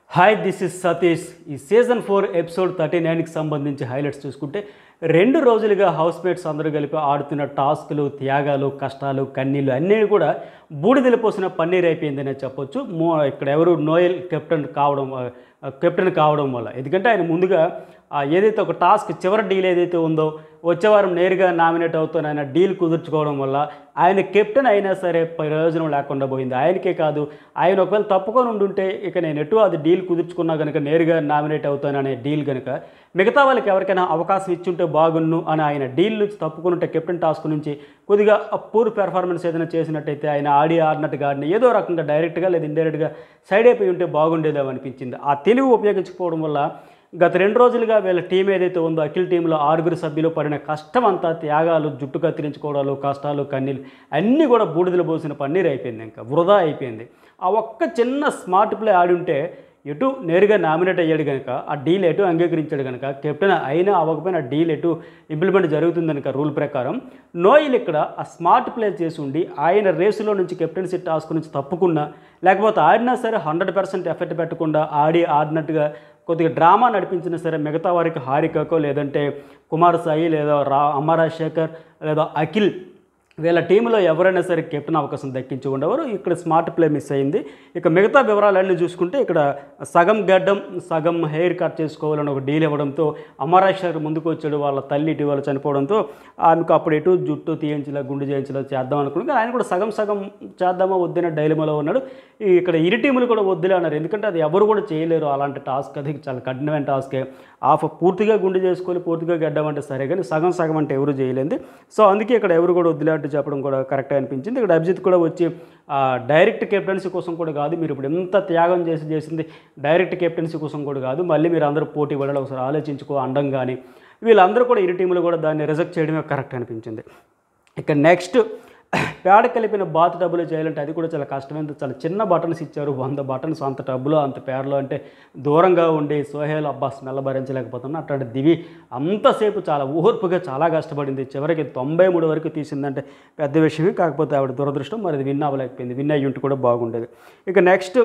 hi this is Satish ఈ season four episode thirty నైన్కి సంబంధించి హైలైట్స్ చూసుకుంటే రెండు రోజులుగా హౌస్ మేట్స్ అందరూ కలిపి ఆడుతున్న టాస్క్లు త్యాగాలు కష్టాలు కన్నీళ్ళు అన్నీ కూడా బూడిదలు పోసిన పన్నీర్ అయిపోయిందనే చెప్పొచ్చు మో ఇక్కడ ఎవరు నోయల్ కెప్టెన్ కావడం ఆ, కెప్టెన్ కావడం వల్ల ఎందుకంటే ఆయన ముందుగా ఆ, ఏదైతే ఒక టాస్క్ చివరి డీల్ ఏదైతే ఉందో వచ్చే వారం నేరుగా నామినేట్ అవుతాను ఆయన డీల్ కుదుర్చుకోవడం వల్ల ఆయన కెప్టెన్ అయినా సరే ప్రయోజనం లేకుండా పోయింది ఆయనకే కాదు ఆయన ఒకవేళ తప్పుకొని ఉండుంటే ఇక నేను ఎటు అది డీల్ కుదుర్చుకున్నా కనుక నేరుగా నామినేట్ అవుతాననే డీల్ కనుక మిగతా వాళ్ళకి ఎవరికైనా అవకాశం ఇచ్చుంటే బాగున్ను అని ఆయన డీల్ నుంచి తప్పుకొని ఉంటే కెప్టెన్ టాస్క్ నుంచి కొద్దిగా పూర్ పెర్ఫార్మెన్స్ ఏదైనా చేసినట్టయితే ఆయన ఆడి ఆడినట్టుగా ఆడిన ఏదో రకంగా డైరెక్ట్గా లేదా ఇండైరెక్ట్గా సైడ్ అయిపోయి ఉంటే బాగుండేదేమో అనిపించింది ఆ తెలివి ఉపయోగించకపోవడం వల్ల గత రెండు రోజులుగా వీళ్ళ టీం ఏదైతే ఉందో అఖిల్ టీంలో ఆరుగురు సభ్యులు పడిన కష్టం అంతా త్యాగాలు జుట్టు కత్తిరించుకోవడాలు కష్టాలు కన్నీళ్ళు అన్నీ కూడా బూడిదలు పోసిన పన్నీర్ అయిపోయింది ఇంకా వృధా అయిపోయింది ఆ ఒక్క చిన్న స్మార్ట్ ప్లే ఆడి ఉంటే ఎటు నేరుగా నామినేట్ అయ్యాడు కనుక ఆ డీల్ ఎటు అంగీకరించాడు కనుక కెప్టెన్ అయినా అవ్వకపోయినా ఆ డీల్ ఎటు ఇంప్లిమెంట్ జరుగుతుంది కనుక రూల్ ప్రకారం నోయిల్ ఇక్కడ ఆ స్మార్ట్ ప్లే చేసి ఉండి ఆయన రేసులో నుంచి కెప్టెన్సీ టాస్క్ నుంచి తప్పుకున్నా లేకపోతే ఆడినా సరే హండ్రెడ్ పర్సెంట్ ఎఫెక్ట్ పెట్టకుండా ఆడి ఆడినట్టుగా కొద్దిగా డ్రామా నడిపించినా సరే మిగతా వారికి హారికకో లేదంటే కుమార్ సాయి లేదా రా అమరాజశేఖర్ లేదా అఖిల్ వీళ్ళ టీంలో ఎవరైనా సరే కెప్టెన్ అవకాశం దక్కించి ఉండేవారు ఇక్కడ స్మార్ట్ ప్లే మిస్ అయింది ఇక మిగతా వివరాలన్నీ చూసుకుంటే ఇక్కడ సగం గడ్డం సగం హెయిర్ కట్ చేసుకోవాలని ఒక డీల్ ఇవ్వడంతో అమరాశ్వర్ ముందుకు వచ్చాడు వాళ్ళ తల్లి ఇటీవల చనిపోవడంతో ఆమెకు అప్పుడు ఎటు జుట్టు తీయించలా గుండు చేయించలా చేద్దాం అనుకున్నాడు కానీ ఆయన కూడా సగం సగం చేద్దామా వద్దనే డైలమాలో ఉన్నాడు ఈ ఇక్కడ ఇరు టీములు కూడా వద్దులే అన్నారు ఎందుకంటే అది ఎవరు కూడా చేయలేరు అలాంటి టాస్క్ అది చాలా కఠినమైన టాస్కే ఆఫ్ పూర్తిగా గుండు చేసుకొని పూర్తిగా గడ్డం అంటే సరే కానీ సగం సగం అంటే ఎవరు చేయలేదు సో అందుకే ఇక్కడ ఎవరు కూడా వద్దులే అంటే చెప్పడం కూడా కరెక్ట్ అనిపించింది ఇక్కడ అభిజిత్ కూడా వచ్చి ఆ, డైరెక్ట్ కెప్టెన్సీ కోసం కూడా కాదు మీరు ఇప్పుడు ఎంత త్యాగం చేసి చేసింది డైరెక్ట్ కెప్టెన్సీ కోసం కూడా కాదు మళ్ళీ మీరు అందరూ పోటీ పడాలి ఒకసారి ఆలోచించుకో అండం కానీ వీళ్ళందరూ కూడా ఇరు టీములు కూడా దాన్ని రిజెక్ట్ చేయడమే కరెక్ట్ అనిపించింది ఇక నెక్స్ట్ పేడ కలిపిన బాత్ డబ్బులు చేయాలంటే అది కూడా చాలా కష్టమైంది చాలా చిన్న బటన్స్ ఇచ్చారు వంద బటన్స్ అంత టబ్బులో అంత పేడలో అంటే దూరంగా ఉండి సోహేల్ అబ్బా స్మెల్ భరించలేకపోతున్నా అట్లాంటి దివి అంతసేపు చాలా ఊర్పుగా చాలా కష్టపడింది చివరికి తొంభై మూడు వరకు తీసిందంటే పెద్ద విషయమే కాకపోతే ఆవిడ దురదృష్టం మరి అది విన్ అవ్వలేకపోయింది విన్ అయ్యి ఉంటే కూడా బాగుండేది ఇక నెక్స్ట్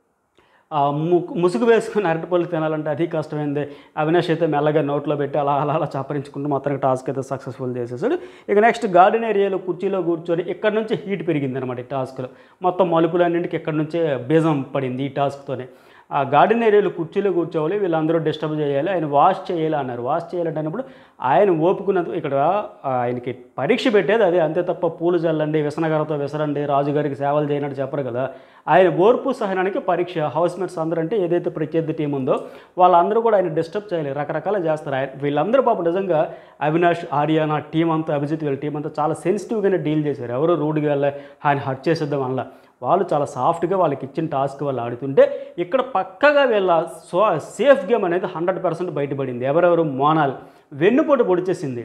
ఆ ము- ముసుగు వేసుకుని అరటిపళ్ళు తినాలంటే అది కష్టమైంది అవినాష్ అయితే మెల్లగా నోట్లో పెట్టి అలా అలా అలా చప్పరించుకుంటూ మొత్తానికి టాస్క్ అయితే సక్సెస్ఫుల్ చేసేసాడు ఇక నెక్స్ట్ గార్డెన్ ఏరియాలో కుర్చీలో కూర్చొని ఇక్కడ నుంచి హీట్ పెరిగింది అనమాట ఈ టాస్క్లో మొత్తం మలుపులన్నింటికి ఇక్కడ నుంచే బీజం పడింది ఈ టాస్క్తోనే ఆ గార్డెన్ ఏరియాలో కుర్చీలో కూర్చోవాలి వీళ్ళందరూ డిస్టర్బ్ చేయాలి ఆయన వాష్ చేయాలి అన్నారు వాష్ చేయాలంటే అన్నప్పుడు ఆయన ఓపుకున్నంత ఇక్కడ ఆయనకి పరీక్ష పెట్టేది అదే అంతే తప్ప పూలు చల్లండి విసనగారితో విసరండి రాజుగారికి సేవలు చేయనట్టు చెప్పరు కదా ఆయన ఓర్పు సహనానికి పరీక్ష హౌస్ మేట్స్ అందరూ అంటే ఏదైతే ప్రత్యర్థి టీం ఉందో వాళ్ళందరూ కూడా ఆయన డిస్టర్బ్ చేయాలి రకరకాల చేస్తారు ఆయన వీళ్ళందరూ పాపం నిజంగా అవినాష్ ఆర్యానా టీం అంతా అభిజిత్ వీళ్ళ టీం అంతా చాలా సెన్సిటివ్గానే డీల్ చేశారు ఎవరు రూడ్గా వెళ్ళి ఆయన హర్ట్ చేసేద్దాం వల్ల వాళ్ళు చాలా సాఫ్ట్గా వాళ్ళకి ఇచ్చిన టాస్క్ వాళ్ళు ఆడుతుంటే ఇక్కడ పక్కగా వీళ్ళ సో సేఫ్ గేమ్ అనేది హండ్రెడ్ పర్సెంట్ బయటపడింది ఎవరెవరు మోనాల్ వెన్నుపోటు పొడిచేసింది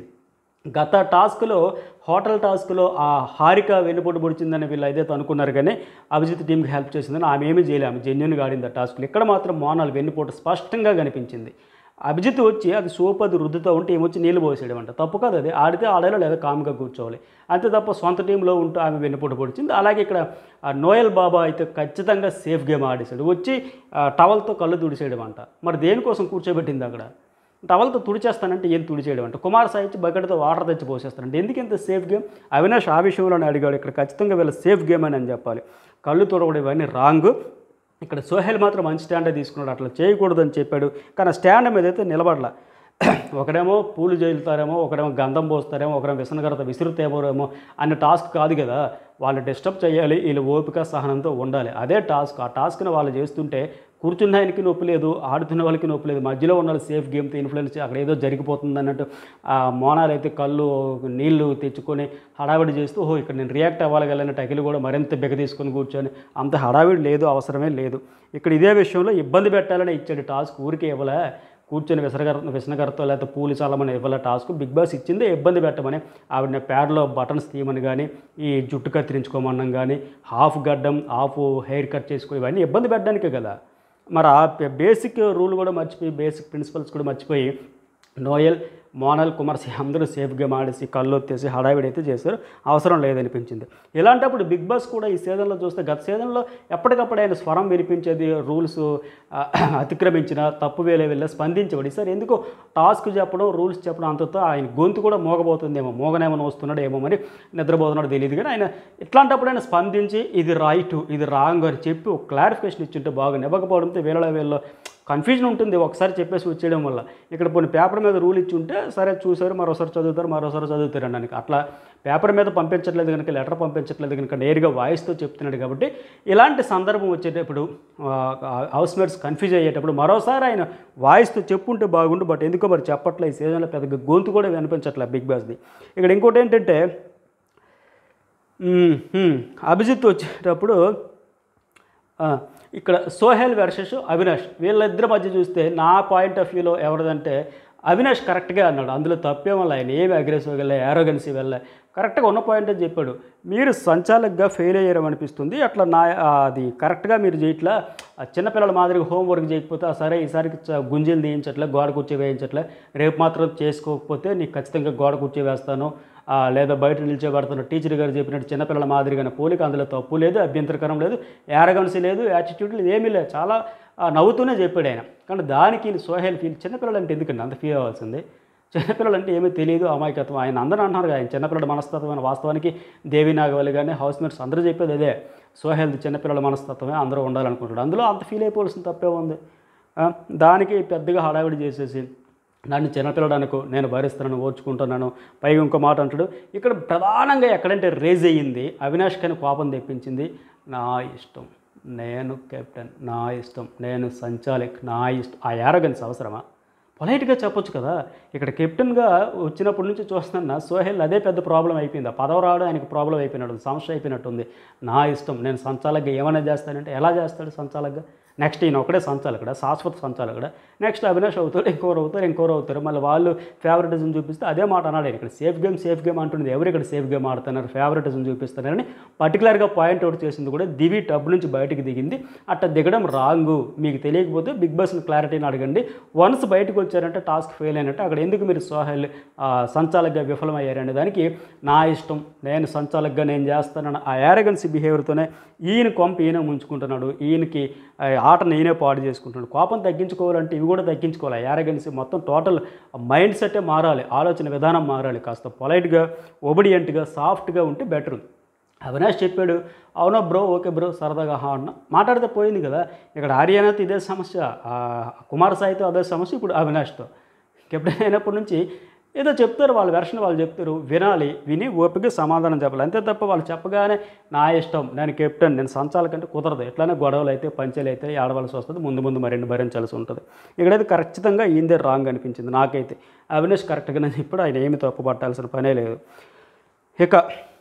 గత టాస్క్లో హోటల్ టాస్క్లో ఆ హారిక వెన్నుపోటు పొడిచిందని వీళ్ళు ఏదైతే అనుకున్నారు కానీ అభిజిత్ టీంకి హెల్ప్ చేసిందని ఆమె ఏమీ చేయలేదు ఆమె జెన్యున్గా ఆడింది ఆ టాస్క్లో ఇక్కడ మాత్రం మోనాల్ వెన్నుపోటు స్పష్టంగా కనిపించింది అభిజిత్ వచ్చి అది సోప్ అది రుద్దుతూ ఉంటే ఏమొచ్చి నీళ్ళు పోసేయడం అంట తప్పు కాదు అది ఆడితే ఆడాలో లేదా కామ్గా కూర్చోవాలి అంతే తప్ప సొంత టీంలో ఉంటూ ఆమె వెన్నుపోటు పొడిచింది అలాగే ఇక్కడ ఆ నోయల్ బాబా అయితే ఖచ్చితంగా సేఫ్ గేమ్ ఆడేశాడు వచ్చి ఆ, టవల్తో కళ్ళు తుడిసేయడం అంట మరి దేనికోసం కూర్చోబెట్టింది అక్కడ టవల్తో తుడిచేస్తానంటే ఏం తుడిచేయడం అంటే కుమార్ సాయి ఇచ్చి బకెట్తో వాటర్ తెచ్చి పోసేస్తానంటే ఎందుకు ఇంత సేఫ్ గేమ్ అవినాష్ ఆ విషయంలోనే అడిగాడు ఇక్కడ ఖచ్చితంగా వీళ్ళ సేఫ్ గేమ్ అని అని చెప్పాలి కళ్ళు తొడవడం ఇవన్నీ రాంగ్ ఇక్కడ సోహెల్ మాత్రం మంచి స్టాండే తీసుకున్నాడు అట్లా చేయకూడదని చెప్పాడు కానీ ఆ స్టాండ్ మీద అయితే నిలబడలా ఒకడేమో పూలు జైలుతారేమో ఒకడేమో గంధం పోస్తారేమో ఒకడేమో విసనగరత విసురుతేమోరేమో అన్న టాస్క్ కాదు కదా వాళ్ళు డిస్టర్బ్ చేయాలి వీళ్ళు ఓపిక సహనంతో ఉండాలి అదే టాస్క్ ఆ టాస్క్ని వాళ్ళు చేస్తుంటే కూర్చున్న ఆయనకి నొప్పి లేదు ఆడుతున్న వాళ్ళకి నొప్పి లేదు మధ్యలో ఉన్న వాళ్ళు సేఫ్ గేమ్తో ఇన్ఫ్లుయెన్స్ అక్కడ ఏదో జరిగిపోతుంది అన్నట్టు ఆ మోనాలు అయితే కళ్ళు నీళ్లు తెచ్చుకొని హడావిడి చేస్తూ ఓహో ఇక్కడ నేను రియాక్ట్ అవ్వాలి వెళ్ళిన టకిలు కూడా మరింత బిగ తీసుకొని కూర్చొని అంత హడావిడి లేదు అవసరమే లేదు ఇక్కడ ఇదే విషయంలో ఇబ్బంది పెట్టాలని ఇచ్చాడు టాస్క్ ఊరికే ఇవ్వలే కూర్చొని విసరగర విసనగరతో లేకపోతే పూలు చల్లమని ఇవ్వాల టాస్క్ బిగ్ బాస్ ఇచ్చిందే ఇబ్బంది పెట్టమని ఆవిడ ప్యాడ్లో బటన్స్ తీయమని కానీ ఈ జుట్టు కత్తిరించుకోమన్నాం కానీ హాఫ్ గడ్డం హాఫ్ హెయిర్ కట్ చేసుకో ఇవన్నీ ఇబ్బంది పెట్టడానికే కదా మరి ఆ బేసిక్ రూల్ కూడా మర్చిపోయి బేసిక్ ప్రిన్సిపల్స్ కూడా మర్చిపోయి నోయల్ మోనల్ కుమార్సి అందరూ సేఫ్గా ఆడేసి కళ్ళు వచ్చేసి హడావిడి అయితే చేశారు అవసరం లేదనిపించింది ఇలాంటప్పుడు బిగ్ బాస్ కూడా ఈ సీజన్లో చూస్తే గత సీజన్లో ఎప్పటికప్పుడు ఆయన స్వరం వినిపించేది రూల్స్ అతిక్రమించిన తప్పు వేలే వెళ్ళి స్పందించేవాడు ఈసారి ఎందుకో టాస్క్ చెప్పడం రూల్స్ చెప్పడం అంతతో ఆయన గొంతు కూడా మోగబోతుందేమో మోగనేమో వస్తున్నాడు ఏమో మరి నిద్రపోతున్నాడు తెలియదు కానీ ఆయన ఇట్లాంటప్పుడు ఆయన స్పందించి ఇది రైట్ ఇది రాంగ్ అని చెప్పి ఒక క్లారిఫికేషన్ ఇచ్చుంటే బాగా ఇవ్వకపోవడంతో వేళ వేళలో కన్ఫ్యూజన్ ఉంటుంది ఒకసారి చెప్పేసి వచ్చేయడం వల్ల ఇక్కడ కొన్ని పేపర్ మీద రూల్ ఇచ్చి ఉంటే సరే చూసారు మరోసారి చదువుతారు మరోసారి చదువుతారు అనడానికి అట్లా పేపర్ మీద పంపించట్లేదు కనుక లెటర్ పంపించట్లేదు కనుక నేరుగా వాయిస్తో చెప్తున్నాడు కాబట్టి ఇలాంటి సందర్భం వచ్చేటప్పుడు హౌస్ మేట్స్ కన్ఫ్యూజ్ అయ్యేటప్పుడు మరోసారి ఆయన వాయిస్తో చెప్పుంటే బాగుండు బట్ ఎందుకో మరి చెప్పట్లే ఈ సీజన్లో పెద్దగా గొంతు కూడా వినిపించట్లే బిగ్ బాస్ది ఇక్కడ ఇంకోటి ఏంటంటే మ్మ్, మ్మ్, అభిజిత్ వచ్చేటప్పుడు ఆ, ఇక్కడ సోహెల్ వర్సెస్ అవినాష్ వీళ్ళిద్దరి మధ్య చూస్తే నా పాయింట్ ఆఫ్ వ్యూలో ఎవరిదంటే అవినాష్ కరెక్ట్గా అన్నాడు అందులో తప్పేం వల్ల ఆయన ఏమి అగ్రెసివ్ వెళ్ళే యారోగన్సీ వెళ్ళే కరెక్ట్గా ఉన్న పాయింట్ అని చెప్పాడు మీరు సంచాలకుగా ఫెయిల్ అయ్యారు అనిపిస్తుంది అట్లా నా ఆ, అది కరెక్ట్గా మీరు చేయట్లా ఆ చిన్నపిల్లల మాదిరిగా హోంవర్క్ చేయకపోతే ఆ సరే ఈసారికి చ- గుంజీలు తీయించట్లే గోడ కూర్చో వేయించట్లే రేపు మాత్రం చేసుకోకపోతే నీకు ఖచ్చితంగా గోడ కూర్చో వేస్తాను ఆ, లేదా బయట నిల్చోబడుతున్న టీచర్ గారు చెప్పినట్టు చిన్నపిల్లల మాదిరిగానే పోలిక అందులో తప్పు లేదు అభ్యంతరకరం లేదు యారగన్సీ లేదు యాటిట్యూడ్ లేదు ఏమీ లేదు చాలా ఆ, నవ్వుతూనే చెప్పాడు ఆయన కానీ దానికి ఈయన సోహెల్ ఫీల్ చిన్నపిల్లలు అంటే ఎందుకండి అంత ఫీల్ అవ్వాల్సింది చిన్నపిల్లలు అంటే ఏమీ తెలియదు అమాయకత్వం ఆయన అందరూ అంటున్నారు కదా ఆయన చిన్నపిల్లల మనస్తత్వమైన వాస్తవానికి దేవి నాగవల్లి కానీ హౌస్ మేట్స్ అందరూ చెప్పేది అదే సోహెల్ చిన్నపిల్లల మనస్తత్వమే అందరూ ఉండాలనుకుంటాడు అందులో అంత ఫీల్ అయిపోవాల్సిన తప్పే ఉంది ఆ, దానికి పెద్దగా హడావిడి చేసేసి నన్ను చిన్నపిల్లడు అనుకో నేను భరిస్తున్నాను ఓర్చుకుంటున్నాను పైగా ఇంకో మాట అంటాడు ఇక్కడ ప్రధానంగా ఎక్కడంటే రేజ్ అయ్యింది అవినాష్ కానీ కోపం తెప్పించింది నా ఇష్టం నేను కెప్టెన్ నా ఇష్టం నేను సంచాలక్ నా ఇష్టం ఆ యారగన్స్ అవసరమా పొలైట్గా చెప్పొచ్చు కదా ఇక్కడ కెప్టెన్గా వచ్చినప్పటి నుంచి చూస్తున్నా సోహెల్ అదే పెద్ద ప్రాబ్లం అయిపోయింది ఆ పదవి రావడం ఆయనకు ప్రాబ్లం అయిపోయినట్టు సమస్య అయిపోయినట్టుంది నా ఇష్టం నేను సంచాలకుగా ఏమైనా చేస్తానంటే ఎలా చేస్తాడు సంచాలకుగా నెక్స్ట్ ఈయన ఒకడే సంచాలకుడా శాశ్వత సంచాలకుడా నెక్స్ట్ అవినాష్ అవుతారు ఇంకోరు అవుతారు ఇంకోరు అవుతారు మళ్ళీ వాళ్ళు ఫేవరెటిజం చూపిస్తే అదే మాట అన్నాడు ఆయన ఇక్కడ సేఫ్ గేమ్ సేఫ్ గేమ్ అంటుంది ఎవరు ఇక్కడ సేఫ్ గేమ్ ఆడుతున్నారు ఫేవరెటిజం చూపిస్తున్నారని పర్టికులర్గా పాయింట్ అవుట్ చేసింది కూడా దివి టబ్ నుంచి బయటకు దిగింది అట్ట దిగడం రాంగు మీకు తెలియకపోతే బిగ్ బాస్ని క్లారిటీని అడగండి వన్స్ బయటకు వచ్చారంటే టాస్క్ ఫెయిల్ అయినట్టు అక్కడ ఎందుకు మీరు సోహెల్ ఆ, సంచాలకుగా విఫలమయ్యారనే దానికి నా ఇష్టం నేను సంచాలకుగా నేను చేస్తానన్న ఆ యారగన్సీ బిహేవియర్తోనే ఈయన కొంప ఈయన ముంచుకుంటున్నాడు ఈయనకి ఆ, ఆటను ఈయనే పాడు చేసుకుంటున్నాడు కోపం తగ్గించుకోవాలంటే ఇవి కూడా తగ్గించుకోవాలి యారగన్సీ మొత్తం టోటల్ మైండ్ సెట్టే మారాలి ఆలోచన విధానం మారాలి కాస్త పొలైట్గా ఒబిడియంట్గా సాఫ్ట్గా ఉంటే బెటర్ అవినాష్ చెప్పాడు అవునా బ్రో ఓకే బ్రో సరదాగా హా అన్న మాట్లాడితే పోయింది కదా ఇక్కడ ఆర్యానాథ్ ఇదే సమస్య ఆ, కుమార్ సాయితో అదే సమస్య ఇప్పుడు అవినాష్తో కెప్టెన్ అయినప్పటి నుంచి ఏదో చెప్తారు వాళ్ళ వెర్షన్ వాళ్ళు చెప్తారు వినాలి విని ఓపిక సమాధానం చెప్పాలి అంతే తప్ప వాళ్ళు చెప్పగానే నా ఇష్టం నేను కెప్టెన్ నేను సంచాలకంటే కుదరదు ఎట్లానే గొడవలు అయితే పంచాలు అయితే ఆడవలసి వస్తుంది ముందు ముందు మరిన్ని భరించాల్సి ఉంటుంది ఇక్కడైతే ఖచ్చితంగా ఈందే రాంగ్ అనిపించింది నాకైతే అవినాష్ కరెక్ట్గానే ఇప్పుడు ఆయన ఏమి తప్పు పట్టాల్సిన పనే లేదు ఇక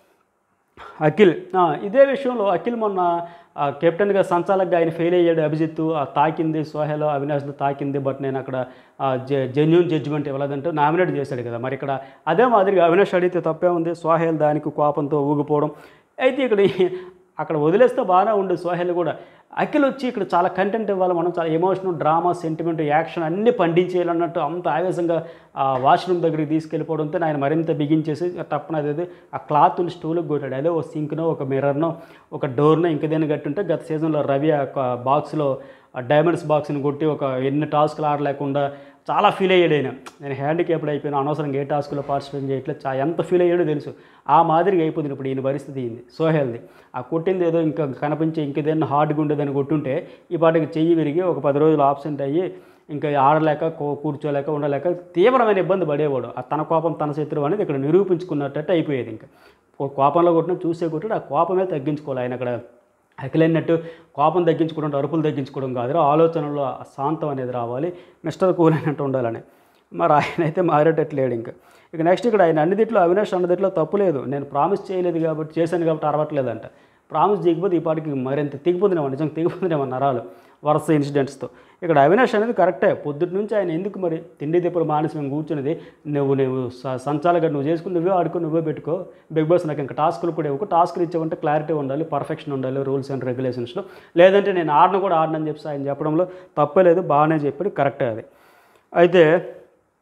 అఖిల్ ఆ, ఇదే విషయంలో అఖిల్ మొన్న ఆ, కెప్టెన్గా సంచాలకుగా ఆయన ఫెయిల్ అయ్యాడు అభిజిత్ ఆ, తాకింది సోహెల్ అవినాష్తో తాకింది బట్ నేను అక్కడ జెన్యున్ జడ్జిమెంట్ ఇవ్వలేదంటూ నామినేట్ చేశాడు కదా మరి ఇక్కడ అదే మాదిరిగా అవినాష్ అడిగితే తప్పే ఉంది సోహెల్ దానికి కోపంతో ఊగిపోవడం అయితే ఇక్కడ ఈ- అక్కడ వదిలేస్తే బాగానే ఉండు సోహెల్ కూడా అఖిల్ వచ్చి ఇక్కడ చాలా కంటెంట్ ఇవ్వాలి మనం చాలా ఎమోషనల్ డ్రామా సెంటిమెంట్ యాక్షన్ అన్నీ పండించేయాలన్నట్టు అంత ఆవేశంగా ఆ వాష్రూమ్ దగ్గరికి తీసుకెళ్ళిపోవడంతో ఆయన మరింత బిగించేసి టప్పున అదేది ఆ క్లాత్ని స్టూల్కి కొట్టాడు అదే ఒక సింక్నో ఒక మిర్రర్నో ఒక డోర్నో ఇంకేదైనా కట్టుంటే గత సీజన్లో రవి ఆ బాక్స్లో డైమండ్స్ బాక్స్ని కొట్టి ఒక ఎన్ని టాస్క్లు ఆడలేకుండా చాలా ఫీల్ అయ్యాడు ఆయన నేను హ్యాండిక్యాప్డ్ అయిపోయినా అనవసరంగా ఏ టాస్క్లో పార్టిసిపేట్ చేయట్లేదు చా ఎంత ఫీల్ అయ్యాడో తెలుసు ఆ మాదిరిగా అయిపోతుంది ఇప్పుడు ఈయన పరిస్థితి అయింది సోహెల్ది ఆ కొట్టింది ఏదో ఇంకా కనిపించే ఇంకేదైనా హార్డ్గా ఉండేదని కొట్టుంటే ఈ పాటికి చెయ్యి విరిగి ఒక పది రోజులు ఆబ్సెంట్ అయ్యి ఇంకా ఆడలేక కూ- కూర్చోలేక ఉండలేక తీవ్రమైన ఇబ్బంది పడేవాడు ఆ తన కోపం తన శత్రువు అనేది ఇక్కడ నిరూపించుకున్నట్టు అయిపోయేది ఇంకా ఓ కోపంలో కొట్టిన చూసే కొట్టాడు ఆ కోపమే తగ్గించుకోవాలి ఆయన అక్కడ అఖిలైనట్టు కోపం తగ్గించుకోవడం అరుపులు తగ్గించుకోవడం కాదు ఆలోచనలో ఆ శాంతం అనేది రావాలి మిస్టర్ కూల్ అయినట్టు ఉండాలని మరి ఆయన అయితే మారేటట్లేడు ఇంకా ఇక నెక్స్ట్ ఇక్కడ ఆయన అన్నిదిట్లో అవినాష్ అన్నదిట్లో తప్పు లేదు నేను ప్రామిస్ చేయలేదు కాబట్టి చేశాను కాబట్టి అరవట్లేదంట ప్రామిస్ చేయకపోతే ఈ పాటికి మరింత తెగిపోతున్నాం నిజంగా తెగిపోతున్నాం నరాలు వరుస ఇన్సిడెంట్స్తో ఇక్కడ అవినాష్ అనేది కరెక్టే పొద్దుటి నుంచి ఆయన ఎందుకు మరి తిండి తిప్పుడు మానేసి మేము కూర్చున్నది నువ్వు నువ్వు స- సంచాలగా నువ్వు చేసుకుని నువ్వే ఆడుకుని నువ్వే పెట్టుకో బిగ్ బాస్ నాకు ఇంకా టాస్కులు కూడా ఇవ్వకు టాస్కులు ఇచ్చావంటే క్లారిటీ ఉండాలి పర్ఫెక్షన్ ఉండాలి రూల్స్ అండ్ రెగ్యులేషన్స్లో లేదంటే నేను ఆడను కూడా ఆడనని చెప్పి ఆయన చెప్పడంలో తప్పే లేదు బాగానే చెప్పాడు కరెక్టే అది అయితే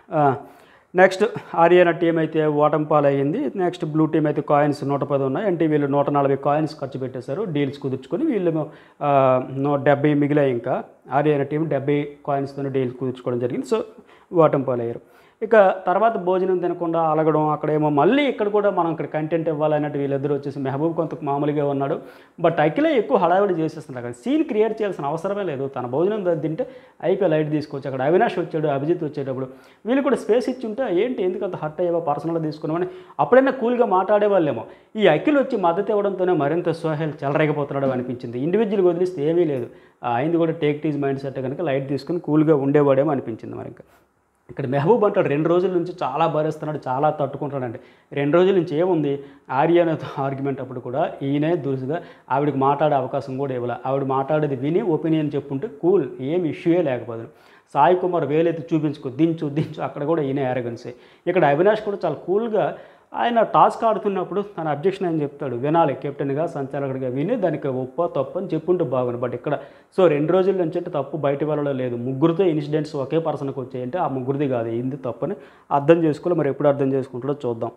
నెక్స్ట్ ఆర్యన టీం అయితే ఓటమి పాలయ్యింది నెక్స్ట్ బ్లూ టీం అయితే కాయిన్స్ నూట పది ఉన్నాయి అంటే వీళ్ళు నూట నలభై కాయిన్స్ ఖర్చు పెట్టేశారు డీల్స్ కుదుర్చుకొని వీళ్ళు ఆ, నూ డెబ్బై మిగిలాయి ఇంకా ఆర్యన టీం డెబ్బై కాయిన్స్తో డీల్స్ కుదుర్చుకోవడం జరిగింది సో ఓటమి పాలయ్యారు ఇక తర్వాత భోజనం తినకుండా అలగడం అక్కడేమో మళ్ళీ ఇక్కడ కూడా మనం ఇక్కడ కంటెంట్ ఇవ్వాలన్నట్టు వీళ్ళిద్దరూ వచ్చేసి మెహబూబ్ కొంత మామూలుగా ఉన్నాడు బట్ అఖిలే ఎక్కువ హడావిడి చేసేస్తున్నారు అక్కడ సీన్ క్రియేట్ చేయాల్సిన అవసరమే లేదు తన భోజనం ద- తింటే అయిపోయి లైట్ తీసుకొచ్చి అక్కడ అవినాష్ వచ్చాడు అభిజిత్ వచ్చేటప్పుడు వీళ్ళు కూడా స్పేస్ ఇచ్చి ఉంటే ఏంటి ఎందుకు అంత హర్ట్ అయ్యావో పర్సనల్గా తీసుకున్నామని అప్పుడైనా కూల్గా మాట్లాడేవాళ్ళేమో ఈ అఖిల్ వచ్చి మద్దతు ఇవ్వడంతోనే మరింత సోహెల్ చెలరేగిపోతున్నాడు అనిపించింది ఇండివిజువల్ వదిలిస్తే ఏమీ లేదు అయింది కూడా టేక్ టీజ్ మైండ్ సెట్ కనుక లైట్ తీసుకుని కూల్గా ఉండేవాడేమో అనిపించింది మరి ఇంకా ఇక్కడ మెహబూబ్ అంటాడు రెండు రోజుల నుంచి చాలా భరిస్తున్నాడు చాలా తట్టుకుంటాడండి రెండు రోజుల నుంచి ఏముంది ఆర్యనతో ఆర్గ్యుమెంట్ అప్పుడు కూడా ఈయనే దురుసుగా ఆవిడకి మాట్లాడే అవకాశం కూడా ఇవ్వాలి ఆవిడ మాట్లాడేది విని ఒపీనియన్ చెప్పుంటే కూల్ ఏం ఇష్యూయే లేకపోదు సాయి కుమార్ వేలెత్తి చూపించుకో దించు దించు అక్కడ కూడా ఈయన యారగన్సే ఇక్కడ అవినాష్ కూడా చాలా కూల్గా ఆయన టాస్క్ ఆడుతున్నప్పుడు తన అబ్జెక్షన్ అని చెప్తాడు వినాలి కెప్టెన్గా సంచాలకుడిగా విని దానికి ఒప్ప తప్పు అని చెప్పుంటే బాగుంది బట్ ఇక్కడ సో రెండు రోజుల నుంచి అంటే తప్పు బయట వెళ్ళడం లేదు ముగ్గురితో ఇన్సిడెంట్స్ ఒకే పర్సన్కి వచ్చాయంటే ఆ ముగ్గురిది కాదు ఇంది తప్పని అర్థం చేసుకోవాలి మరి ఎప్పుడు అర్థం చేసుకుంటాడో చూద్దాం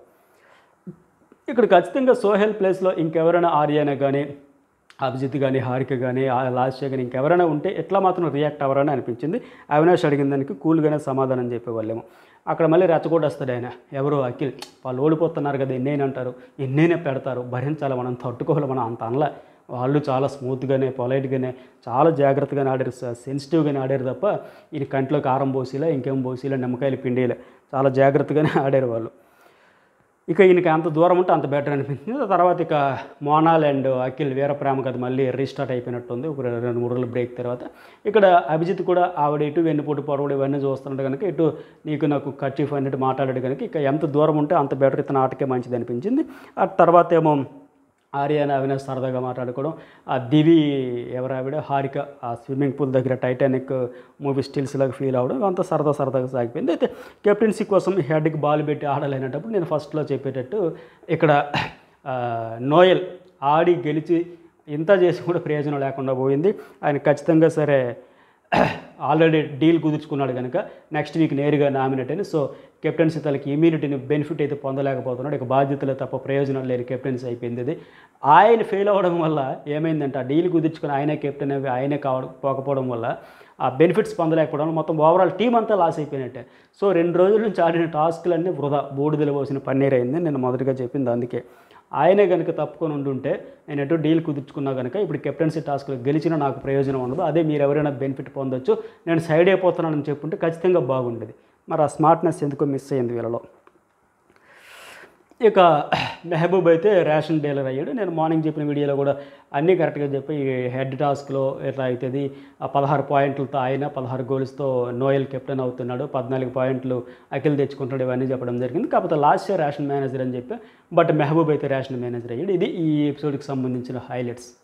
ఇక్కడ ఖచ్చితంగా సోహెల్ ప్లేస్లో ఇంకెవరైనా ఆర్యన కానీ అభిజిత్ కానీ హారిక కానీ లాస్ట్ కానీ ఇంకెవరైనా ఉంటే ఎట్లా మాత్రం రియాక్ట్ అవ్వరని అనిపించింది అవినాష్ అడిగిన దానికి కూల్గానే సమాధానం చెప్పేవాళ్ళేమో అక్కడ మళ్ళీ రెచ్చగొట్టేస్తాడు ఆయన ఎవరు అఖిల్ వాళ్ళు ఓడిపోతున్నారు కదా ఎన్నైనా అంటారు ఎన్నైనా పెడతారు భరించాలి మనం తట్టుకోవాలి మనం అంత అనలే వాళ్ళు చాలా స్మూత్గానే పొలైట్గానే చాలా జాగ్రత్తగానే ఆడారు సెన్సిటివ్గానే ఆడారు తప్ప ఈయన కంట్లో కారం పోసిలా ఇంకేం పోసిలా నిమ్మకాయలు పిండిలే చాలా జాగ్రత్తగానే ఆడారు వాళ్ళు ఇక ఈయనకి అంత దూరం ఉంటే అంత బెటర్ అనిపించింది ఆ తర్వాత ఇక మోనాల్ అండ్ అఖిల్ వీర ప్రేమ కథ మళ్ళీ రీస్టార్ట్ అయిపోయినట్టుంది ఒక రెండు రెండు మూడు రోజుల బ్రేక్ తర్వాత ఇక్కడ అభిజిత్ కూడా ఆవిడ ఇటు వెన్నుపోటు పొడవుడు ఇవన్నీ చూస్తున్నాడు కనుక ఇటు నీకు నాకు కర్చీఫ్ అన్నట్టు మాట్లాడాడు కనుక ఇక ఎంత దూరం ఉంటే అంత బెటర్ ఇతను ఆటకే మంచిది అనిపించింది ఆ తర్వాత ఏమో ఆర్యన అవినాష్ సరదాగా మాట్లాడుకోవడం ఆ దివి ఎవరు ఆవిడ హారిక ఆ స్విమ్మింగ్ పూల్ దగ్గర టైటానిక్ మూవీ స్టిల్స్ లాగా ఫీల్ అవ్వడం అంతా సరదా సరదాగా సాగిపోయింది అయితే కెప్టెన్సీ కోసం హెడ్కి బాల్ పెట్టి ఆడాలనేటప్పుడు నేను ఫస్ట్లో చెప్పేటట్టు ఇక్కడ ఆ, నోయల్ ఆడి గెలిచి ఇంత చేసి కూడా ప్రయోజనం లేకుండా పోయింది ఆయన ఖచ్చితంగా సరే ఆల్రెడీ డీల్ కుదుర్చుకున్నాడు కనుక నెక్స్ట్ వీక్ నేరుగా నామినేట్ అని సో కెప్టెన్సీ తలకి ఇమ్యూనిటీని బెనిఫిట్ అయితే పొందలేకపోతున్నాడు ఇక బాధ్యతలు తప్ప ప్రయోజనం లేని కెప్టెన్సీ అయిపోయింది ఇది ఆయన ఫెయిల్ అవ్వడం వల్ల ఏమైందంటే ఆ డీల్ కుదుర్చుకుని ఆయనే కెప్టెన్ అవి ఆయనే కావడం పోకపోవడం వల్ల ఆ బెనిఫిట్స్ పొందలేకపోవడం వల్ల మొత్తం ఓవరాల్ టీం అంతా లాస్ అయిపోయినట్టే సో రెండు రోజుల నుంచి ఆడిన టాస్క్లన్నీ వృధా బూడిదలు పోసిన పన్నీర్ అయింది నేను మొదటిగా చెప్పింది అందుకే ఆయనే కనుక తప్పుకొని ఉండుంటే నేను ఎటు డీల్ కుదుర్చుకున్నా కనుక ఇప్పుడు కెప్టెన్సీ టాస్క్లో గెలిచినా నాకు ప్రయోజనం ఉండదు అదే మీరు ఎవరైనా బెనిఫిట్ పొందొచ్చు నేను సైడ్ అయిపోతున్నానని చెప్పుంటే ఖచ్చితంగా బాగుండేది మరి ఆ స్మార్ట్నెస్ ఎందుకో మిస్ అయింది వీళ్ళలో ఇక మెహబూబ్ అయితే రేషన్ డీలర్ అయ్యాడు నేను మార్నింగ్ చెప్పిన వీడియోలో కూడా అన్నీ కరెక్ట్గా చెప్పి ఈ హెడ్ టాస్క్లో ఎట్లా అవుతుంది ఆ పదహారు పాయింట్లతో ఆయన పదహారు గోల్స్తో నోయల్ కెప్టెన్ అవుతున్నాడు పద్నాలుగు పాయింట్లు అఖిల్ తెచ్చుకుంటాడు ఇవన్నీ చెప్పడం జరిగింది కాకపోతే లాస్ట్ ఇయర్ రేషన్ మేనేజర్ అని చెప్పి బట్ మెహబూబ్ అయితే రేషన్ మేనేజర్ అయ్యాడు ఇది ఈ ఎపిసోడ్కి సంబంధించిన హైలైట్స్